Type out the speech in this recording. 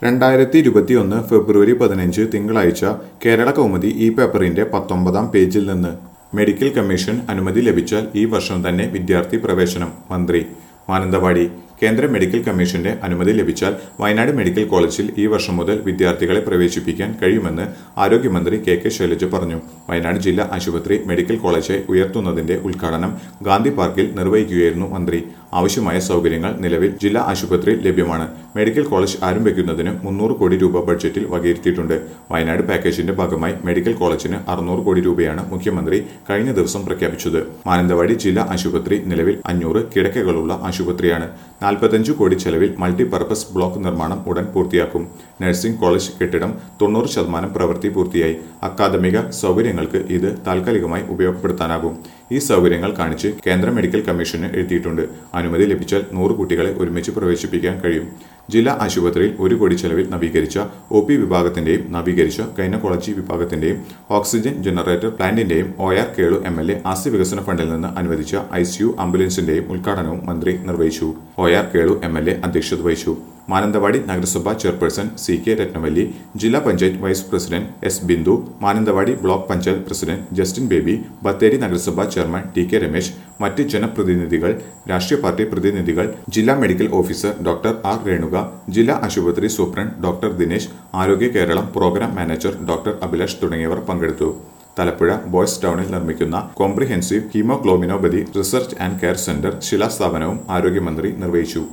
രണ്ടായിരത്തി ഇരുപത്തിയൊന്ന് ഫെബ്രുവരി പതിനഞ്ച് തിങ്കളാഴ്ച കേരള കൗമുദി ഈ പേപ്പറിന്റെ പത്തൊമ്പതാം പേജിൽ നിന്ന് മെഡിക്കൽ കമ്മീഷൻ അനുമതി ലഭിച്ചാൽ ഈ വർഷം തന്നെ വിദ്യാർത്ഥി പ്രവേശനം മന്ത്രി മാനന്തവാടി കേന്ദ്ര മെഡിക്കൽ കമ്മീഷന്റെ അനുമതി ലഭിച്ചാൽ വയനാട് മെഡിക്കൽ കോളേജിൽ ഈ വർഷം മുതൽ വിദ്യാർത്ഥികളെ പ്രവേശിപ്പിക്കാൻ കഴിയുമെന്ന് ആരോഗ്യമന്ത്രി കെ കെ ശൈലജ പറഞ്ഞു വയനാട് ജില്ലാ ആശുപത്രി മെഡിക്കൽ കോളേജായി ഉയർത്തുന്നതിന്റെ ഉദ്ഘാടനം ഗാന്ധി പാർക്കിൽ നിർവഹിക്കുകയായിരുന്നു മന്ത്രി ആവശ്യമായ സൗകര്യങ്ങൾ നിലവിൽ ജില്ലാ ആശുപത്രിയിൽ ലഭ്യമാണ് മെഡിക്കൽ കോളേജ് ആരംഭിക്കുന്നതിന് മുന്നൂറ് കോടി രൂപ ബഡ്ജറ്റിൽ വകയിരുത്തിയിട്ടുണ്ട് വയനാട് പാക്കേജിന്റെ ഭാഗമായി മെഡിക്കൽ കോളേജിന് അറുന്നൂറ് കോടി രൂപയാണ് മുഖ്യമന്ത്രി കഴിഞ്ഞ ദിവസം പ്രഖ്യാപിച്ചത് മാനന്തവാടി ജില്ലാ ആശുപത്രി നിലവിൽ അഞ്ഞൂറ് കിടക്കകളുള്ള ആശുപത്രിയാണ് നാൽപ്പത്തഞ്ച് കോടി ചെലവിൽ മൾട്ടിപർപ്പസ് ബ്ലോക്ക് നിർമ്മാണം ഉടൻ പൂർത്തിയാക്കും നഴ്സിംഗ് കോളേജ് കെട്ടിടം തൊണ്ണൂറ് ശതമാനം പ്രവൃത്തി പൂർത്തിയായി അക്കാദമിക സൗകര്യങ്ങൾക്ക് ഇത് താൽക്കാലികമായി ഉപയോഗപ്പെടുത്താനാകും ഈ സൗകര്യങ്ങൾ കാണിച്ച് കേന്ദ്ര മെഡിക്കൽ കമ്മീഷന് എഴുതിയിട്ടുണ്ട് അനുമതി ലഭിച്ചാൽ നൂറ് കുട്ടികളെ ഒരുമിച്ച് പ്രവേശിപ്പിക്കാൻ കഴിയും ജില്ലാ ആശുപത്രിയിൽ ഒരു കോടി ചെലവിൽ നവീകരിച്ച ഒ പി വിഭാഗത്തിന്റെയും നവീകരിച്ച ഗൈനക്കോളജി വിഭാഗത്തിന്റെയും ഓക്സിജൻ ജനറേറ്റർ പ്ലാന്റിന്റെയും O R Kelu M L A ആസ്തി വികസന ഫണ്ടിൽ നിന്ന് അനുവദിച്ച ഐ സി യു ആംബുലൻസിന്റെയും ഉദ്ഘാടനവും മന്ത്രി നിർവഹിച്ചു O R Kelu M L A അധ്യക്ഷത വഹിച്ചു മാനന്തവാടി നഗരസഭാ ചെയർപേഴ്സൺ സി കെ രത്നവല്ലി ജില്ലാ panchayat vice president S Bindu Mananthavady block panchayat president Justin Baby Bathery നഗരസഭാ ചെയർമാൻ ടി കെ രമേശ് മറ്റ് ജനപ്രതിനിധികൾ രാഷ്ട്രീയ പാർട്ടി പ്രതിനിധികൾ ജില്ലാ medical officer doctor R Renuka ജില്ലാ ആശുപത്രി സൂപ്രണ്ട് doctor Dinesh Aarogya Keralam program manager doctor Abhilash തുടങ്ങിയവർ പങ്കെടുത്തു തലപ്പുഴ ബോയ്സ് ടൗണിൽ നിർമ്മിക്കുന്ന comprehensive haemoglobinopathy research and care centre ശിലാസ്ഥാപനവും ആരോഗ്യമന്ത്രി നിർവഹിച്ചു